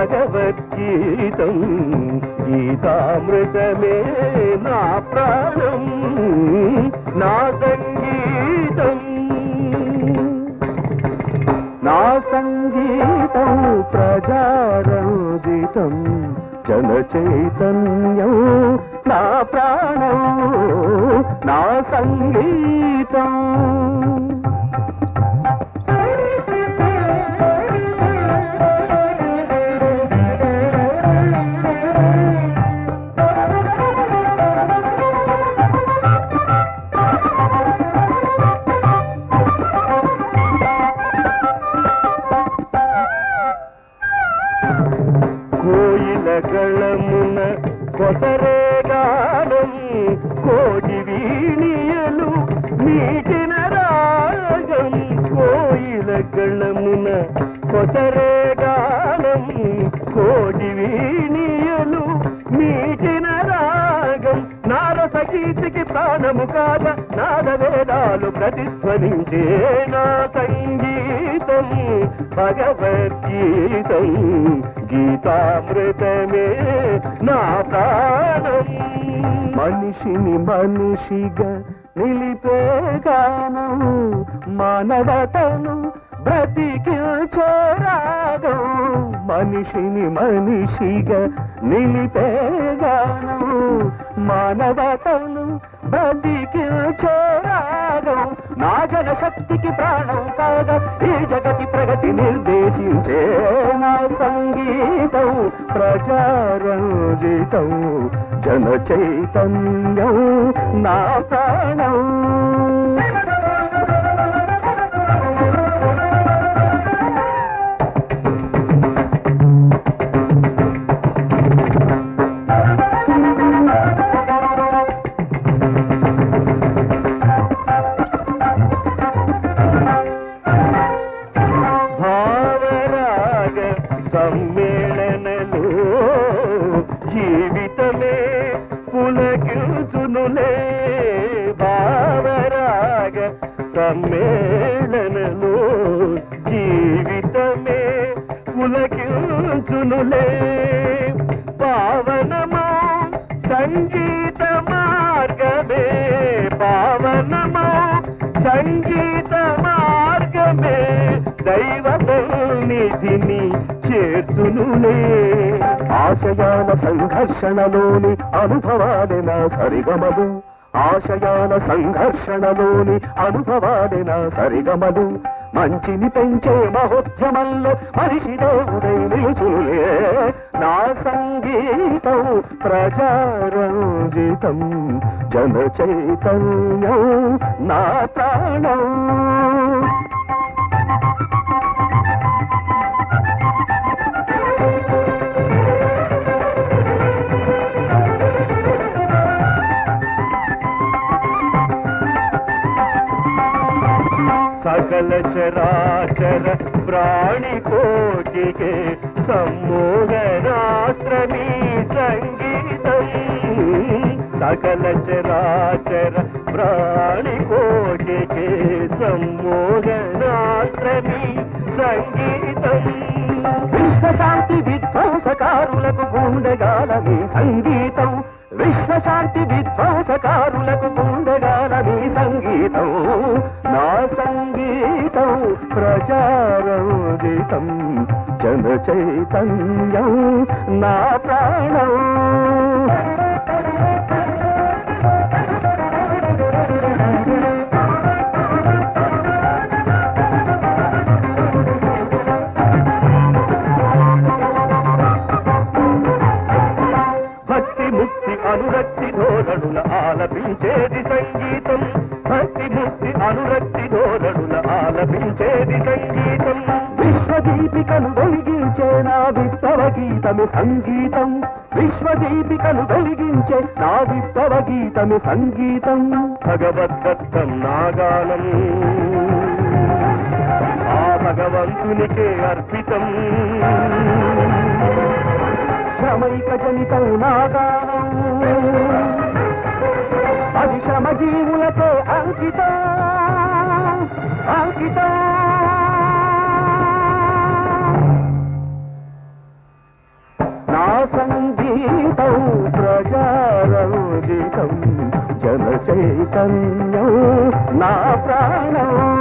భగవద్గీతం గీతామృతమే నా ప్రాణం నా సంగీతం నా సంగీతం ప్రజారంజితం జన చైతన్యం నా ప్రాణం నా సంగీతం కోయిల గళమున కొసరే గానం కోడి వీణియలు మీటిన రాగం కోయిల గళమున కొసరే గానం కోడి వీణియలు మీటిన రాగం నారస గీతికి ప్రాణము కాగ నాద వేదాలు ప్రతిధ్వనించే నా సంగీతం భగవద్గీతం గీతామృతమే నా ప్రాణం మనిషిని మనిషిగా నిలిపే గానం మానవతను బ్రతికిల్చోరాగం మనిషిని మనిషిగా నిలిపే గానం మానవతను బ్రతికిల్చోరాగం నా జనశక్తికి ప్రాణం కాగా ఈ జగతి ప్రగతి నిర్దేశించే నా సంగీతం ప్రచారంజితం జన చైతన్యం నా ప్రాణం భావరాగ సమ్మేళనలో జీవితమే పులకిల్చునులే భావరాగ సమ్మేళనలో జీవితమే పులకిల్చునులే పావనమా సంగీత మార్గమే పావనమా సంగీత మార్గమే దైవ నిధిని చేతునులే ఆశయాల సంఘర్షణలోని అనుభవాలే నా సరిగమలు ఆశయాల సంఘర్షణలోని అనుభవాలే నా సరిగమలు మంచిని పెంచే మహోద్యమంలో మనిషి దేవుడై నిలుచులే నా సంగీతం ప్రజారంజితం జన చైతన్యం నా ప్రాణం సకల చరాచర ప్రాణి కోటికే సమ్మోహనాశ్రమీ సంగీతం సకల చరాచర ప్రాణి కోటికే సమ్మోహనాశ్రమీ సంగీతం విశ్వశాంతి విధ్వంసకారులకు గుండెగాలని సంగీతం విశ్వశాంతి విధ్వంసకారులకు గుండెగాలని సంగీతం నా సంగీతం ప్రచారోదితం జన చైతన్యం నా ప్రాణం భక్తి ముక్తి అనురక్తి ధోరణుల ఆలపించేది సంగీతం భక్తి ముక్తి అనురక్తి ధోరణుల ఆలపించేది సంగీతం విశ్వదీపికను వెలిగించే నా విప్లవ గీతమే సంగీతం విశ్వదీపికను వెలిగించే నా విప్లవ గీతమే సంగీతం భగవద్గత్తం నాగానం ఆ భగవంతునికే అర్పితం శ్రమైక జనితం నాగానం అది శ్రమజీవులతో అంకితం అంకితం చైతన్యం నా ప్రాణం